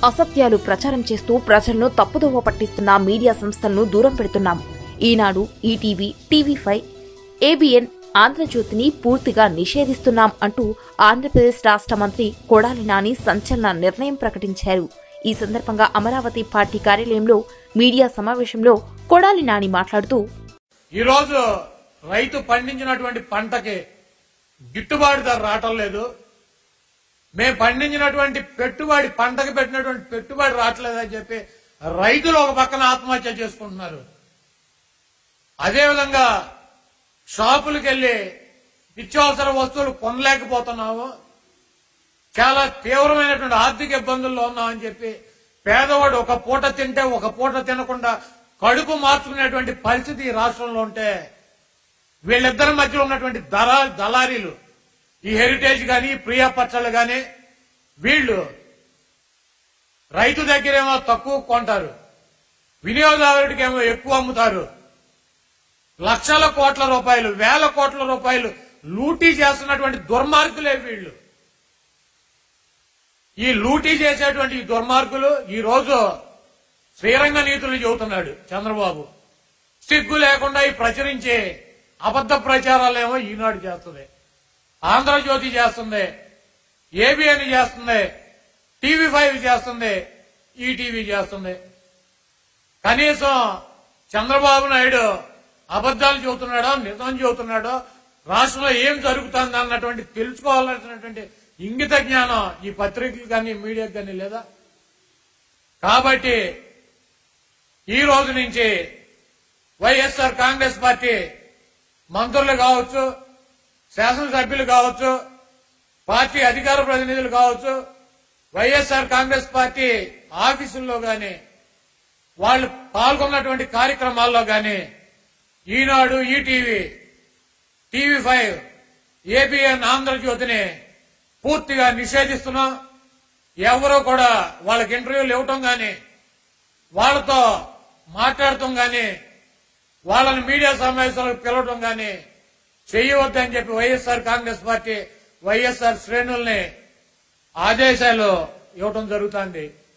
అసత్యాలు ప్రచారం చేస్తూ ప్రజలను తప్పుదోవ పట్టిస్తున్న మీడియా సంస్థలను దూరం పెడుతున్నాం Eenadu ETV TV five ABN ఆంధ్రజ్యోతిని పూర్తిగా నిషేధిస్తున్నాం అంటూ ఆంధ్రప్రదేశ్ రాష్ట్ర మంత్రి కొడాలి నాని సంచలన నిర్ణయం ప్రకటించారు ఈ సందర్భంగా అమరావతి పార్టీ కార్యాలయంలో మీడియా సమావేశంలో కొడాలి నాని మాట్లాడుతూ ఈరోజు రైతు పండించినటువంటి పంటకి గిట్టుబాటు ధర రావటం లేదు మేము పండించినటువంటి పెట్టుబడి పంటకు పెట్టినటువంటి పెట్టుబడి రావట్లేదని చెప్పి రైతులు ఒక పక్కన ఆత్మహత్య చేసుకుంటున్నారు అదేవిధంగా షాపులకు వెళ్లి నిత్యావసర వస్తువులు కొనలేకపోతున్నాము చాలా తీవ్రమైనటువంటి ఆర్థిక ఇబ్బందుల్లో ఉన్నామని చెప్పి పేదవాడు ఒక పూట తింటే ఒక పూట తినకుండా కడుపు మార్చుకునేటువంటి పరిస్థితి ఈ రాష్ట్రంలో ఉంటే వీళ్ళిద్దరి మధ్యలో ఉన్నటువంటి దళా దళారీలు ఈ హెరిటేజ్ గాని ప్రియా పచ్చళ్ళు గాని వీళ్ళు రైతు దగ్గరేమో తక్కువ కొంటారు వినియోగదారుడికేమో ఎక్కువ అమ్ముతారు లక్షల కోట్ల రూపాయలు వేల కోట్ల రూపాయలు లూటీ చేస్తున్నటువంటి దుర్మార్గులే వీళ్ళు ఈ లూటీ చేసేటువంటి ఈ దుర్మార్గులు ఈ రోజు శ్రీరంగ నీతులు చెబుతున్నాడు చంద్రబాబు సిగ్గు లేకుండా ఈ ప్రచురించే అబద్ధ ప్రచారాలేమో ఈనాడు చేస్తుంది ఆంధ్రజ్యోతి చేస్తుంది ఏబిఎన్ చేస్తుంది టీవీ ఫైవ్ చేస్తుంది ఈటీవీ చేస్తుంది కనీసం చంద్రబాబు నాయుడు అబద్దాలు చెబుతున్నాడో నిజం చెబుతున్నాడో రాష్ట్రంలో ఏం జరుగుతుంది అన్నటువంటి తెలుసుకోవాల్సినటువంటి ఇంగిత జ్ఞానం ఈ పత్రికలు కానీ మీడియాకి కానీ లేదా కాబట్టి ఈ రోజు నుంచి వైఎస్ఆర్ కాంగ్రెస్ పార్టీ మంత్రులు కావచ్చు శాసనసభ్యులు కావచ్చు పార్టీ అధికార ప్రతినిధులు కావచ్చు వైఎస్ఆర్ కాంగ్రెస్ పార్టీ ఆఫీసుల్లో గాని వాళ్ళు పాల్గొన్నటువంటి కార్యక్రమాల్లో గాని Eenadu ETV TV five ABN ఆంధ్రజ్యోతిని పూర్తిగా నిషేధిస్తున్నాం ఎవరో కూడా వాళ్ళకి ఇంటర్వ్యూలు ఇవ్వటం గాని వాళ్ళతో మాట్లాడటం గాని వాళ్ళని మీడియా సమావేశాలకు పిలవటం గాని చేయవద్దని చెప్పి వైఎస్ఆర్ కాంగ్రెస్ పార్టీ వైఎస్ఆర్ శ్రేణుల్ని ఆదేశాలు ఇవ్వటం జరుగుతుంది